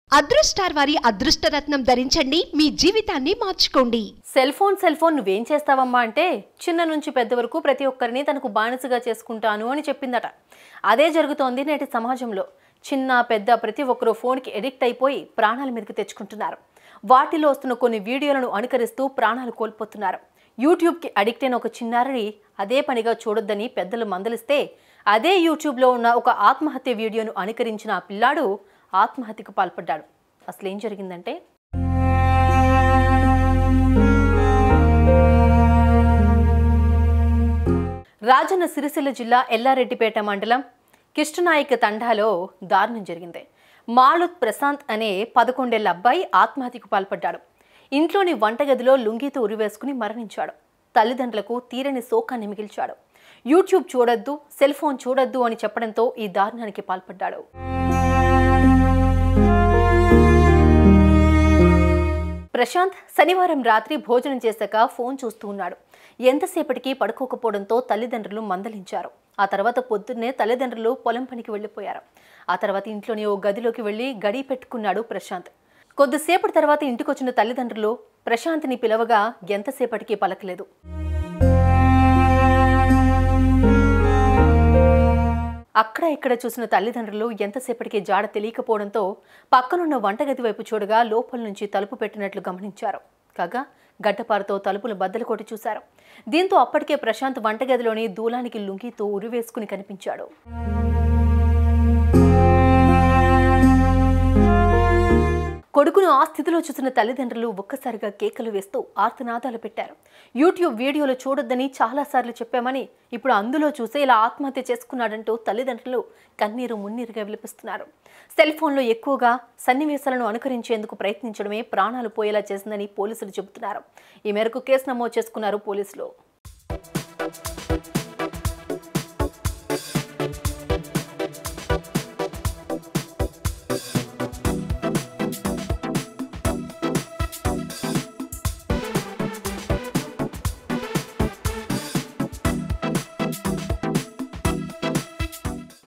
అదృష్టార్ వారి అదృష్టరత్నం ధరించండి మీ జీవితాన్ని మార్చుకోండి సెల్ ఫోన్ సెల్ ఫోన్ నువ్వేం చేస్తావమ్మా అంటే చిన్న నుంచి పెద్ద వరకు ప్రతి ఒక్కరిని తనకు బానిసగా చేసుకుంటాను అని చెప్పిందట అదే జరుగుతోంది నేటి సమాజంలో చిన్న పెద్ద ప్రతి ఒక్కరూ ఫోన్కి ఎడిక్ట్ అయిపోయి ప్రాణాల మీదకి తెచ్చుకుంటున్నారు వాటిలో వస్తున్న కొన్ని వీడియోలను అనుకరిస్తూ ప్రాణాలు కోల్పోతున్నారు యూట్యూబ్కి అడిక్ట్ అయిన ఒక చిన్నారిని అదే పనిగా చూడొద్దని పెద్దలు మందలిస్తే అదే యూట్యూబ్లో ఉన్న ఒక ఆత్మహత్య వీడియోను అనుకరించిన ఆ పిల్లాడు ఆత్మహత్యకు పాల్పడ్డాడు అసలు ఏం జరిగిందంటే రాజన్న సిరిసిల్ల జిల్లా ఎల్లారెడ్డిపేట మండలం కిష్టనాయక్ తండాలో దారుణం జరిగింది మాలుత్ ప్రశాంత్ అనే పదకొండేళ్ల అబ్బాయి ఆత్మహత్యకు పాల్పడ్డాడు ఇంట్లోని వంటగదిలో లుంగితో ఉరివేసుకుని మరణించాడు తల్లిదండ్రులకు తీరని శోకాన్ని మిగిల్చాడు యూట్యూబ్ చూడొద్దు సెల్ ఫోన్ చూడొద్దు అని చెప్పడంతో ఈ దారుణానికి పాల్పడ్డాడు ప్రశాంత్ శనివారం రాత్రి భోజనం చేశాక ఫోన్ చూస్తూ ఉన్నాడు ఎంతసేపటికి పడుకోకపోవడంతో తల్లిదండ్రులు మందలించారు ఆ తర్వాత పొద్దున్నే తల్లిదండ్రులు పొలం పనికి వెళ్ళిపోయారు ఆ తర్వాత ఇంట్లోని ఓ గదిలోకి వెళ్ళి గడి పెట్టుకున్నాడు ప్రశాంత్ కొద్దిసేపటి తర్వాత ఇంటికొచ్చిన తల్లిదండ్రులు ప్రశాంత్ని పిలవగా ఎంతసేపటికి పలకలేదు అక్కడ ఇక్కడ చూసిన తల్లిదండ్రులు ఎంతసేపటికి జాడ తెలియకపోవడంతో పక్కనున్న వంటగది వైపు చూడగా లోపల నుంచి తలుపు పెట్టినట్లు గమనించారు కాగా గడ్డపారతో తలుపులు బద్దలు కొట్టి చూశారు దీంతో అప్పటికే ప్రశాంత్ వంటగదిలోని దూలానికి లుంగితో ఉరివేసుకుని కనిపించాడు కొడుకును ఆ స్థితిలో చూసిన తల్లిదండ్రులు ఒక్కసారిగా కేకలు వేస్తూ ఆర్తనాదాలు పెట్టారు యూట్యూబ్ వీడియోలు చూడొద్దని చాలాసార్లు చెప్పామని ఇప్పుడు అందులో చూసే ఇలా ఆత్మహత్య చేసుకున్నాడంటూ తల్లిదండ్రులు కన్నీరు మున్నీరుగా విలిపిస్తున్నారు సెల్ ఫోన్లో ఎక్కువగా సన్నివేశాలను అనుకరించేందుకు ప్రయత్నించడమే ప్రాణాలు పోయేలా చేసిందని పోలీసులు చెబుతున్నారు ఈ మేరకు కేసు నమోదు చేసుకున్నారు పోలీసులు